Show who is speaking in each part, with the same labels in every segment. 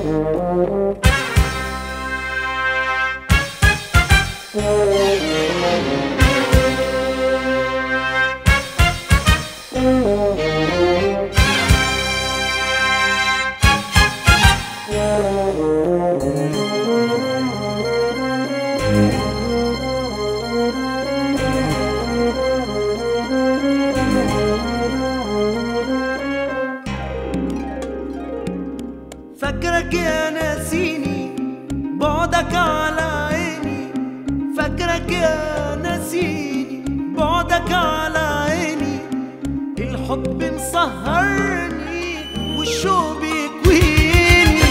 Speaker 1: فاكرك يا ناسيني بعدك على عيني فاكرك يا ناسيني بعدك على عيني الحب مسهرني والشوق بيكويني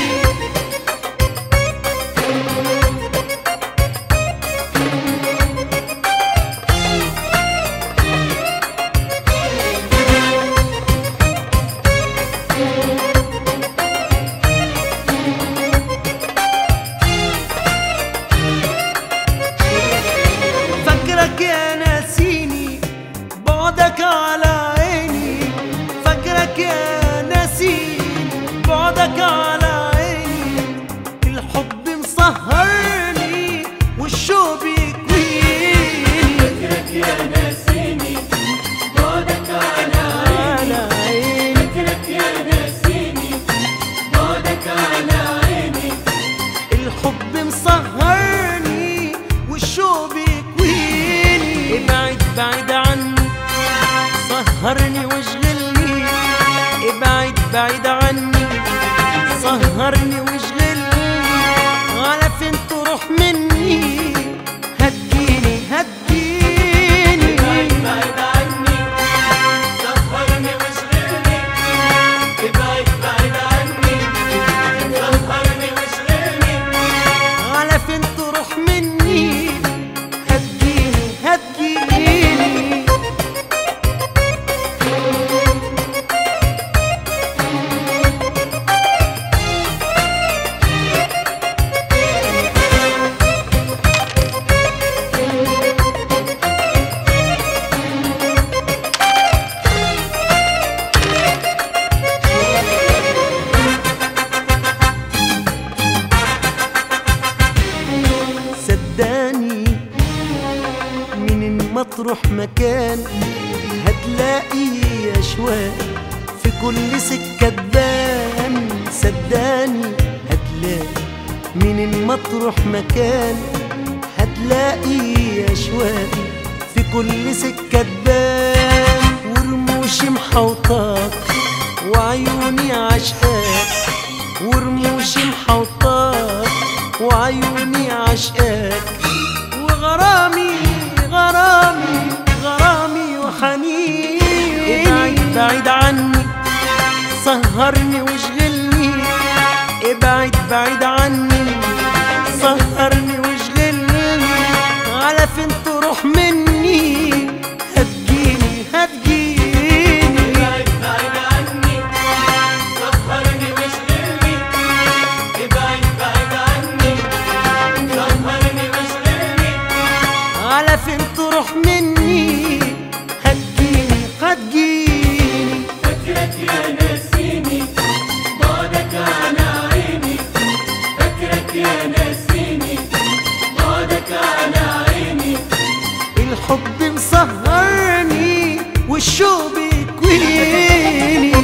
Speaker 1: فاكرك يا ناسيني بعدك على عيني فاكرك يا ناسيني بعدك على عيني الحب مسهرني والشوق بيكويني
Speaker 2: فكرك يا ناسيني بعدك على
Speaker 1: على عيني
Speaker 2: فكرك يا ناسيني بعدك على عيني
Speaker 1: الحب مسهرني والشوق بيكويني ابعد بعيد عني سهرني واشغلني ابعد بعيد عني سهرني واشغلني على فين تروح مني هتجيني هتجيني
Speaker 2: بعد عني سهرني واشغلني ابعد بعد عني سهرني واشغلني
Speaker 1: على فين تروح مني هتجيني هتجيني صدقني من ما تروح مكان هتلاقي اشواق في كل سكة تبان صدقني هتلاقي من ما تروح مكان هتلاقي اشواق في كل سكة تبان ورموشي محوطاك وعيوني عشقاك ورموشي محوطاك وعيوني عشقاك وغرامي غرامي غرامي وحنين ابعد بعيد عني سهرني واشغلني ابعد بعيد عني سهرني واشغلني على فين تروح مني هتجيني هتجيني
Speaker 2: ابعد بعد عني سهرني واشغلني ابعد بعد عني سهرني واشغلني
Speaker 1: على فين تروح مني هتجيني هتجيني
Speaker 2: فكرك يا ناسيني بعدك على عيني فكرك يا ناسيني بعدك على عيني
Speaker 1: الحب مسهرني والشوق بيكويني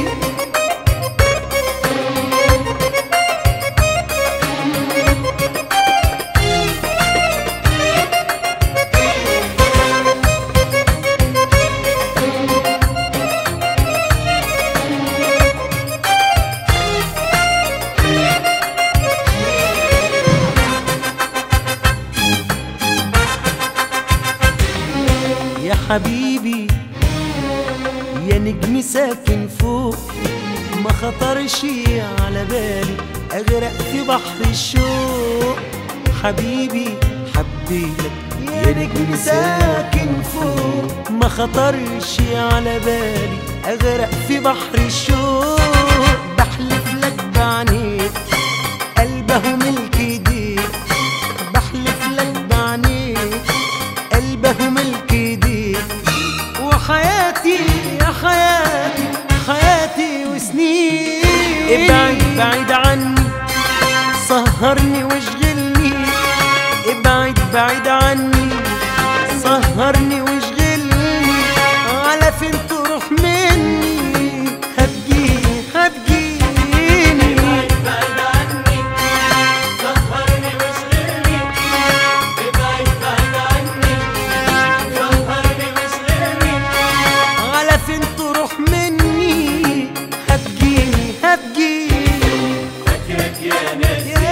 Speaker 1: يا حبيبي يا نجم ساكن فوق ما خطرش على بالي اغرق في بحر الشوق حبيبي حبيتك يا نجم ساكن فوق ما خطرش على بالي اغرق في بحر الشوق بحلف لك بعينيك قلبه ملك ايديك بحلف لك بعينيك قلبه ملك ايديك وحياتي يا حياتي حياتي وسنين ابعد بعيد عني سهرني واشغلني ابعد بعيد عني سهرني واشغلني على فين تروح مني هتجيني هتجيني
Speaker 2: ابعد بعد عني سهرني واشغلني ابعد بعد عني سهرني واشغلني
Speaker 1: على فين تروح مني هتجيني هتجيني
Speaker 2: فاكرك يا ناسيني